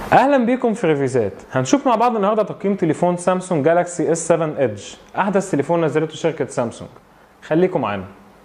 اهلا بيكم في ريفيزات هنشوف مع بعض النهارده تقييم تليفون سامسونج جالاكسي اس 7 ايدج احدث تليفون نزلته شركه سامسونج خليكم معانا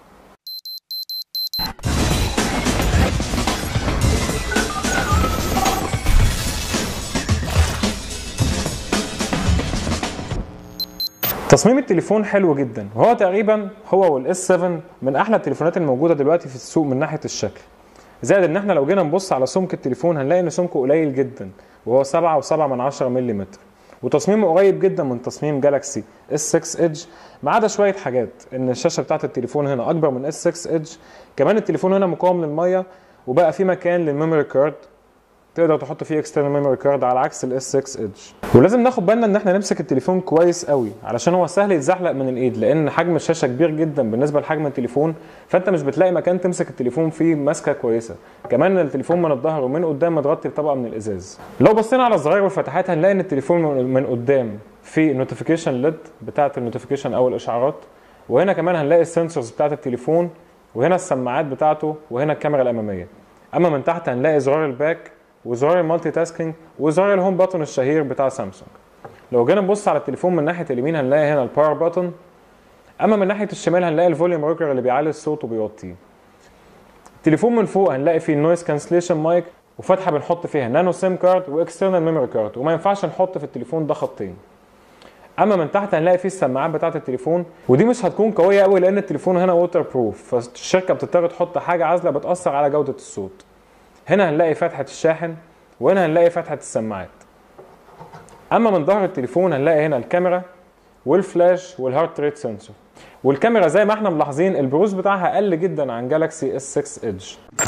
تصميم التليفون حلو جدا وهو تقريبا هو والاس 7 من احلى التليفونات الموجوده دلوقتي في السوق من ناحيه الشكل زائد ان احنا لو جينا نبص على سمك التليفون هنلاقي ان سمكه قليل جدا وهو 7 و7 من 10 ملم وتصميمه قريب جدا من تصميم جالاكسي اس 6 ايدج ما عدا شويه حاجات ان الشاشه بتاعت التليفون هنا اكبر من اس 6 ايدج كمان التليفون هنا مقاوم للميه وبقى في مكان للميموري كارد تقدر تحط فيه اكسترنال ميموري كارد على عكس الاس 6 ايدج ولازم ناخد بالنا ان احنا نمسك التليفون كويس قوي علشان هو سهل يتزحلق من الايد لان حجم الشاشه كبير جدا بالنسبه لحجم التليفون فانت مش بتلاقي مكان تمسك التليفون فيه ماسكه كويسه كمان التليفون من الظهر ومن قدام متغطي بطبقه من الازاز لو بصينا على الزراير والفتحات هنلاقي ان التليفون من قدام في نوتيفيكيشن ليد بتاعه النوتيفيكيشن او الاشعارات وهنا كمان هنلاقي السنسورز بتاعه التليفون وهنا السماعات بتاعته وهنا الكاميرا الاماميه اما من تحت هنلاقي زرار الباك وزرار المالتي تاسكينج وزرار الهوم باتون الشهير بتاع سامسونج لو جينا نبص على التليفون من ناحيه اليمين هنلاقي هنا الباور باتون اما من ناحيه الشمال هنلاقي الفوليوم روكر اللي بيعلي الصوت وبيوطيه التليفون من فوق هنلاقي فيه النويز كانسليشن مايك وفتحه بنحط فيها نانو سيم كارد واكسترنال ميموري كارد وما ينفعش نحط في التليفون ده خطين اما من تحت هنلاقي فيه السماعات بتاعه التليفون ودي مش هتكون قويه قوي لان التليفون هنا ووتر بروف فالشركه بتضطر تحط حاجه عازله بتاثر على جوده الصوت هنا هنلاقي فتحه الشاحن وهنا هنلاقي فتحه السماعات اما من ظهر التليفون هنلاقي هنا الكاميرا والفلاش والهارت ريت سنسور والكاميرا زي ما احنا ملاحظين البروز بتاعها اقل جدا عن جالاكسي اس 6 ايدج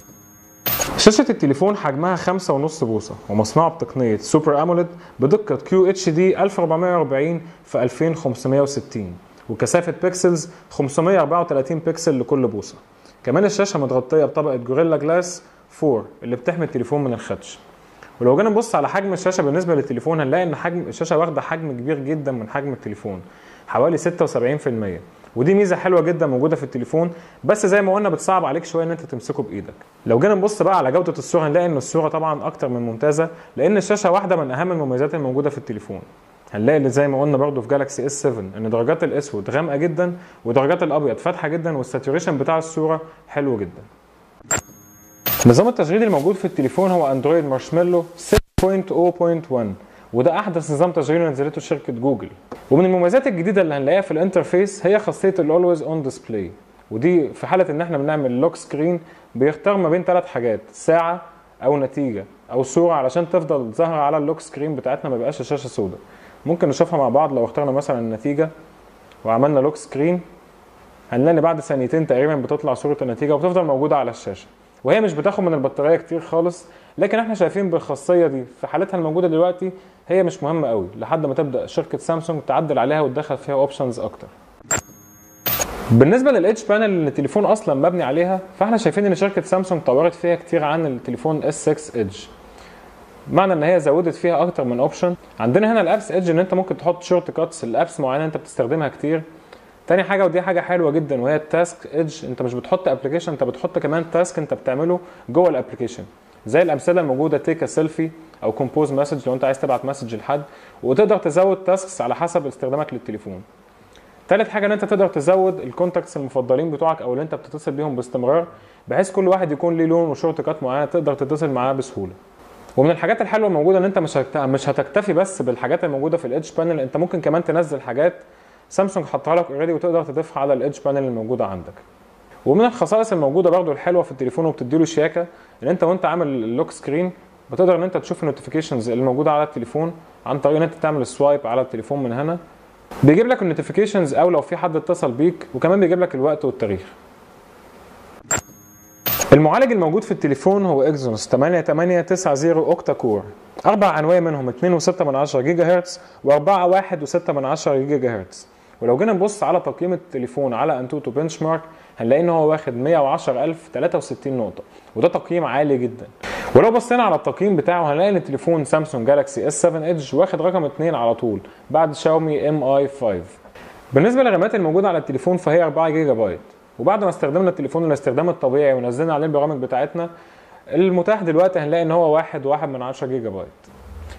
شاشة التليفون حجمها 5.5 بوصة ومصنوعة بتقنية سوبر اموليد بدقة كيو اتش دي 1440 في 2560 وكثافة بيكسلز 534 بكسل لكل بوصة كمان الشاشة متغطية بطبقة جوريلا جلاس 4 اللي بتحمي التليفون من الخدش ولو جينا نبص على حجم الشاشه بالنسبه للتليفون هنلاقي ان حجم الشاشه واخده حجم كبير جدا من حجم التليفون حوالي 76% ودي ميزه حلوه جدا موجوده في التليفون بس زي ما قلنا بتصعب عليك شويه ان انت تمسكه بايدك لو جينا نبص بقى على جوده الصوره هنلاقي ان الصوره طبعا اكتر من ممتازه لان الشاشه واحده من اهم المميزات الموجوده في التليفون هنلاقي اللي زي ما قلنا برضو في جالاكسي اس 7 ان درجات الاسود غامقه جدا ودرجات الابيض فاتحه جدا والساتوريشن بتاع الصوره حلو جدا نظام التشغيل الموجود في التليفون هو اندرويد مارشميلو 6.0.1 وده احدث نظام تشغيل نزلته شركه جوجل ومن المميزات الجديده اللي هنلاقيها في الانترفيس هي خاصيه الاولويز اون ديسبلاي ودي في حاله ان احنا بنعمل لوك سكرين بيختار ما بين ثلاث حاجات ساعه او نتيجه او صوره علشان تفضل ظاهره على اللوك سكرين بتاعتنا ما يبقاش الشاشه سوداء ممكن نشوفها مع بعض لو اخترنا مثلا النتيجه وعملنا لوك سكرين هنلاقي بعد ثانيتين تقريبا بتطلع صوره النتيجه وبتفضل موجوده على الشاشه وهي مش بتاخد من البطاريه كتير خالص لكن احنا شايفين بالخاصيه دي في حالتها الموجوده دلوقتي هي مش مهمه قوي لحد ما تبدا شركه سامسونج تعدل عليها وتدخل فيها اوبشنز اكتر بالنسبه للاتش بانل اللي التليفون اصلا مبني عليها فاحنا شايفين ان شركه سامسونج طورت فيها كتير عن التليفون اس 6 ايدج معنى ان هي زودت فيها اكتر من اوبشن عندنا هنا الابس ايدج ان انت ممكن تحط شورت كاتس الابس معينه انت بتستخدمها كتير تاني حاجه ودي حاجه حلوه جدا وهي التاسك ايدج انت مش بتحط ابلكيشن انت بتحط كمان تاسك انت بتعمله جوه الابلكيشن زي الامثله الموجوده تيك سيلفي او كومبوز مسج لو انت عايز تبعت مسج لحد وتقدر تزود تاسكس على حسب استخدامك للتليفون تالت حاجه ان انت تقدر تزود الكونتاكتس المفضلين بتوعك او اللي انت بتتصل بيهم باستمرار بحيث كل واحد يكون ليه لون وشورت كات معينه تقدر تتصل معاه بسهوله ومن الحاجات الحلوه الموجوده ان انت مش مش هتكتفي بس بالحاجات الموجوده في الادج بانل انت ممكن كمان تنزل حاجات سامسونج حطها لك اوريدي وتقدر تضيفها على الادج بانل الموجوده عندك ومن الخصائص الموجوده برضو الحلوه في التليفون وبتديله شياكه ان انت وانت عامل اللوك سكرين بتقدر ان انت تشوف النوتيفيكيشنز اللي موجوده على التليفون عن طريق ان انت تعمل سوايب على التليفون من هنا بيجيب لك النوتيفيكيشنز او لو في حد اتصل بيك وكمان بيجيب لك الوقت والتاريخ المعالج الموجود في التليفون هو اكزونوس 8890 اوكتا كور اربع انواع منهم 2.6 جيجا هرتز و4 1.6 جيجا هرتز ولو جينا نبص على تقييم التليفون على انتوتو بنش مارك هنلاقي ان هو واخد 110063 نقطه وده تقييم عالي جدا ولو بصينا على التقييم بتاعه هنلاقي ان التليفون سامسونج جالاكسي اس 7 ايدج واخد رقم 2 على طول بعد شاومي ام اي 5 بالنسبه للرامات الموجوده على التليفون فهي 4 جيجا بايت وبعد ما استخدمنا التليفون الاستخدام الطبيعي ونزلنا عليه البرامج بتاعتنا المتاح دلوقتي هنلاقي ان هو واحد واحد من 10 جيجا بايت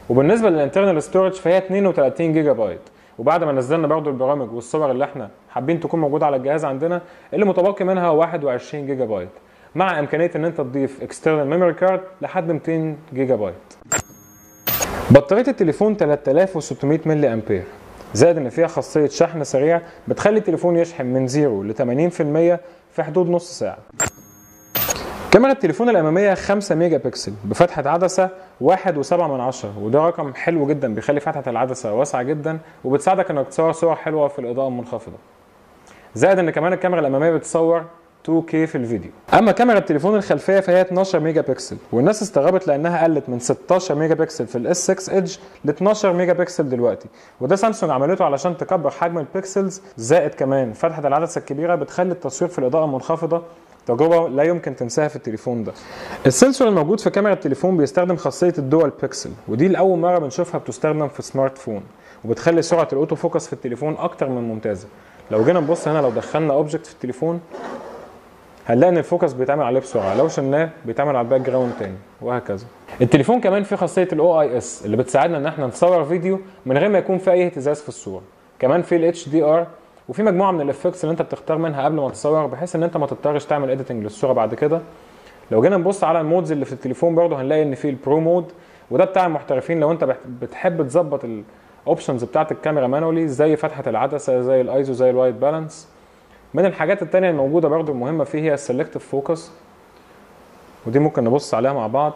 وبالنسبه للانترنال ستورج فهي 32 جيجا بايت وبعد ما نزلنا برضو البرامج والصور اللي احنا حابين تكون موجوده على الجهاز عندنا اللي متبقي منها 21 جيجا بايت مع امكانيه ان انت تضيف اكسترنال ميموري كارد لحد 200 جيجا بايت بطاريه التليفون 3600 ملي امبير زائد ان فيها خاصيه شحن سريع بتخلي التليفون يشحن من 0 ل 80% في حدود نص ساعه كاميرا التليفون الاماميه 5 ميجا بكسل بفتحه عدسه 1.7 من عشرة وده رقم حلو جدا بيخلي فتحه العدسه واسعه جدا وبتساعدك انك تصور صور حلوه في الاضاءه المنخفضه زائد ان كمان الكاميرا الاماميه بتصور 2K في الفيديو اما كاميرا التليفون الخلفيه فهي 12 ميجا بكسل والناس استغربت لانها قلت من 16 ميجا بكسل في الاس 6 ايدج ل 12 ميجا بكسل دلوقتي وده سامسونج عملته علشان تكبر حجم البكسلز زائد كمان فتحه العدسه الكبيره بتخلي التصوير في الاضاءه المنخفضه تجربة لا يمكن تنساها في التليفون ده. السنسور الموجود في كاميرا التليفون بيستخدم خاصية الدول بيكسل ودي لأول مرة بنشوفها بتستخدم في سمارت فون وبتخلي سرعة الأوتو فوكس في التليفون أكتر من ممتازة. لو جينا نبص هنا لو دخلنا اوبجكت في التليفون هنلاقي ان الفوكس بيتعمل عليه بسرعه لو شلناه بيتعمل على الباك جراوند تاني وهكذا التليفون كمان فيه خاصيه الاو اي اس اللي بتساعدنا ان احنا نصور فيديو من غير ما يكون في اي اهتزاز في الصوره كمان في الاتش دي ار وفي مجموعه من الافكتس اللي انت بتختار منها قبل ما تصور بحيث ان انت ما تضطرش تعمل اديتنج للصوره بعد كده لو جينا نبص على المودز اللي في التليفون برضه هنلاقي ان في البرو مود وده بتاع المحترفين لو انت بتحب تظبط الاوبشنز بتاعت الكاميرا مانولي زي فتحه العدسه زي الايزو زي الوايت بالانس من الحاجات التانية الموجودة برضو المهمة فيه هي السلكتيف فوكس ودي ممكن نبص عليها مع بعض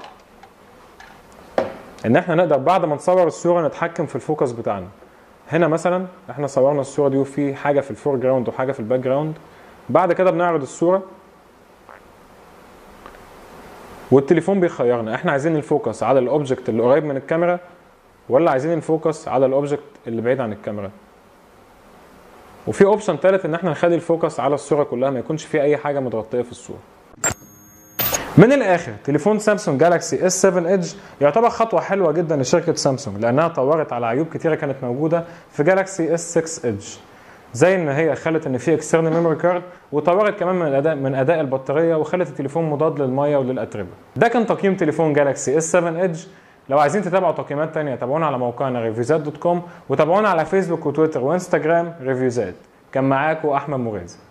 ان احنا نقدر بعد ما نصور الصورة نتحكم في الفوكس بتاعنا هنا مثلا احنا صورنا الصورة دي وفي حاجة في الفور جراوند وحاجة في الباك جراوند بعد كده بنعرض الصورة والتليفون بيخيرنا احنا عايزين الفوكس على الاوبجكت اللي قريب من الكاميرا ولا عايزين الفوكس على الاوبجكت اللي بعيد عن الكاميرا وفي اوبشن ثالث ان احنا نخلي الفوكس على الصوره كلها ما يكونش في اي حاجه متغطيه في الصوره من الاخر تليفون سامسونج جالاكسي اس 7 ايدج يعتبر خطوه حلوه جدا لشركه سامسونج لانها طورت على عيوب كتيره كانت موجوده في جالاكسي اس 6 ايدج زي ان هي خلت ان في اكسترنال ميموري كارد وطورت كمان من اداء من اداء البطاريه وخلت التليفون مضاد للميه وللاتربه ده كان تقييم تليفون جالاكسي اس 7 ايدج لو عايزين تتابعوا تقييمات تانية تابعونا على موقعنا ريفيوزات دوت كوم وتابعونا على فيسبوك وتويتر وانستجرام ريفيوزات كان معاكم احمد مغازي